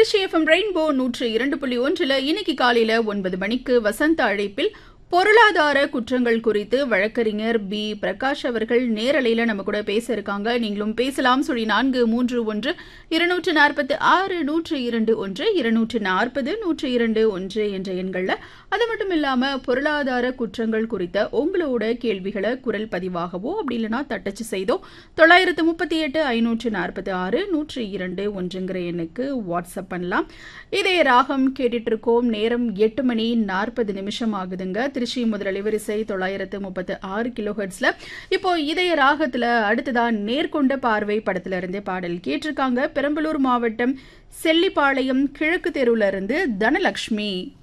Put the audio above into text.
Trichy FM rainbow நூற்று இரண்டு புள்ளி ஒன்றில் இன்னைக்கு காலையில ஒன்பது மணிக்கு வசந்த அழைப்பில் பொருளாதார குற்றங்கள் குறித்து வழக்கறிஞர் பி பிரகாஷ் அவர்கள் நேரலையில நம்ம கூட பேச இருக்காங்க நீங்களும் பேசலாம் சொல்லி நான்கு மூன்று ஒன்று இருநூற்று நாற்பத்தி ஆறு நூற்று இரண்டு ஒன்று இருநூற்று நாற்பது நூற்று இரண்டு ஒன்று என்ற எண்கள்ல அது மட்டும் இல்லாம பொருளாதார குற்றங்கள் குறித்த உங்களோட கேள்விகளை குரல் பதிவாகவோ அப்படி இல்லைன்னா தட்டச்சு செய்தோ தொள்ளாயிரத்து முப்பத்தி எட்டு ஐநூற்று நாற்பத்தி ஆறு நூற்று இரண்டு ஒன்றுங்கிற எண்ணுக்கு வாட்ஸ்அப் பண்ணலாம் இதே ராகம் கேட்டுட்டு இருக்கோம் நேரம் எட்டு மணி நாற்பது நிமிஷம் ஆகுதுங்க திருச்சி முதல் அலைவரிசை தொள்ளாயிரத்து முப்பத்து ஆறு கிலோ ஹெர்ட்ஸ்ல இப்போ இதய ராகத்துல அடுத்ததா நேர்கொண்ட பார்வை படத்துல இருந்தே பாடல் கேட்டிருக்காங்க பெரம்பலூர் மாவட்டம் செல்லிப்பாளையம் கிழக்கு தெருவுல இருந்து தனலட்சுமி